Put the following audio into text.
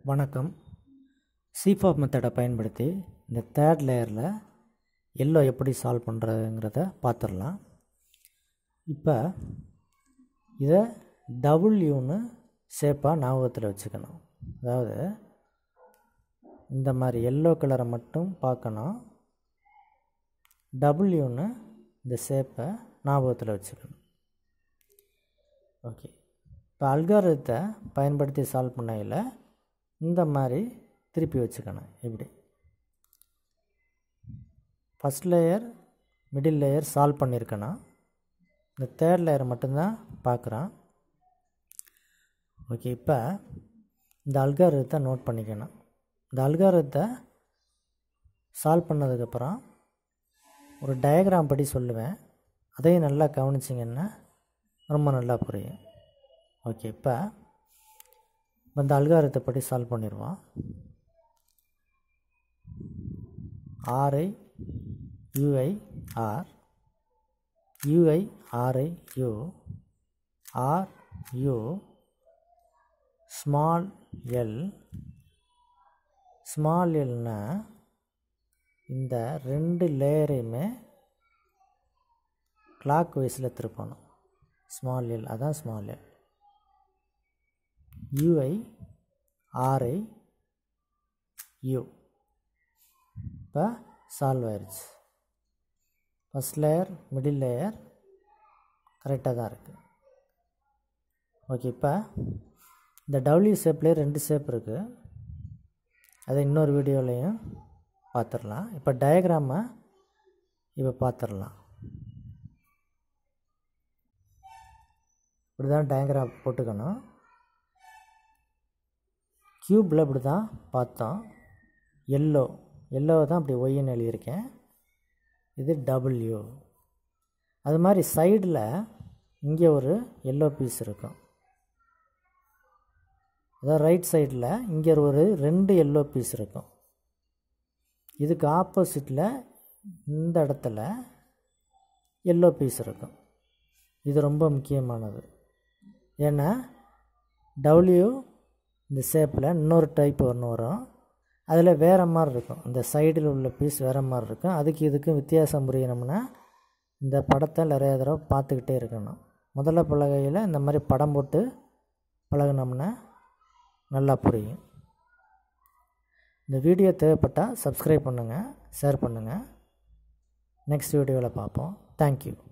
வணக்கம் சிஃபாப் மெத்தடை பயன்படுத்தி இந்த தேர்ட் லேயரில் எல்லோ எப்படி சால்வ் பண்ணுறதுங்கிறத பார்த்துடலாம் இப்போ இதை டபுள்யூன்னு ஷேப்பாக ஞாபகத்தில் வச்சுக்கணும் அதாவது இந்த மாதிரி எல்லோ கலரை மட்டும் பார்க்கணும் டபுள்யூன்னு இந்த ஷேப்பை ஞாபகத்தில் வச்சுக்கணும் ஓகே இப்போ அல்காரத்தை பயன்படுத்தி சால்வ் பண்ணையில் இந்த மாதிரி திருப்பி வச்சுக்கணும் இப்படி first layer middle layer solve பண்ணியிருக்கணும் இந்த தேர்ட் லேயர் மட்டும்தான் பார்க்குறான் ஓகே இப்போ இந்த அல்காரத்தை நோட் பண்ணிக்கணும் இந்த அல்காரத்தை சால்வ் பண்ணதுக்கப்புறம் ஒரு டயக்ராம் படி சொல்லுவேன் அதையும் நல்லா கவனிச்சிங்கன்னா ரொம்ப நல்லா புரியும் ஓகே இப்போ இந்த அல்காரத்தை படி சால்வ் பண்ணிடுவோம் R I U I R U I R I U R U small L small எல்னா இந்த ரெண்டு லேயரையுமே கிளாக் வைஸில் திருப்பணும் ஸ்மால் எல் அதான் small L U I R I U இப்போ சால்வ் ஆயிடுச்சு ஃபஸ்ட் லேயர் மிடில் லேயர் கரெக்டாக தான் இருக்குது ஓகே இப்போ இந்த டபிள்யூ ஷேப்லேயே ரெண்டு ஷேப் இருக்குது அதை இன்னொரு வீடியோலையும் பார்த்துடலாம் இப்போ டயக்ராமை இப்போ பார்த்துடலாம் இப்படி தான் டயக்ராம் போட்டுக்கணும் க்யூப்பில் இப்படி தான் பார்த்தோம் எல்லோ எல்லோவை தான் அப்படி ஒய்ன்னு எழுதியிருக்கேன் இது டபுள்யூ அது மாதிரி சைடில் இங்கே ஒரு எல்லோ பீஸ் இருக்கும் அதாவது ரைட் சைடில் இங்கே ஒரு ரெண்டு எல்லோ பீஸ் இருக்கும் இதுக்கு ஆப்போசிட்டில் இந்த இடத்துல எல்லோ பீஸ் இருக்கும் இது ரொம்ப முக்கியமானது ஏன்னா டபிள்யூ இந்த ஷேப்பில் இன்னொரு டைப் ஒன்று வரும் அதில் வேறு மாதிரி இருக்கும் இந்த சைடில் உள்ள பீஸ் வேறு மாதிரி இருக்கும் அதுக்கு இதுக்கும் வித்தியாசம் புரியணும்னா இந்த படத்தை நிறைய தடவை பார்த்துக்கிட்டே இருக்கணும் முதல்ல பலகையில் இந்த மாதிரி படம் போட்டு பழகினோம்னா நல்லா புரியும் இந்த வீடியோ தேவைப்பட்டால் சப்ஸ்கிரைப் பண்ணுங்கள் ஷேர் பண்ணுங்கள் நெக்ஸ்ட் வீடியோவில் பார்ப்போம் தேங்க்யூ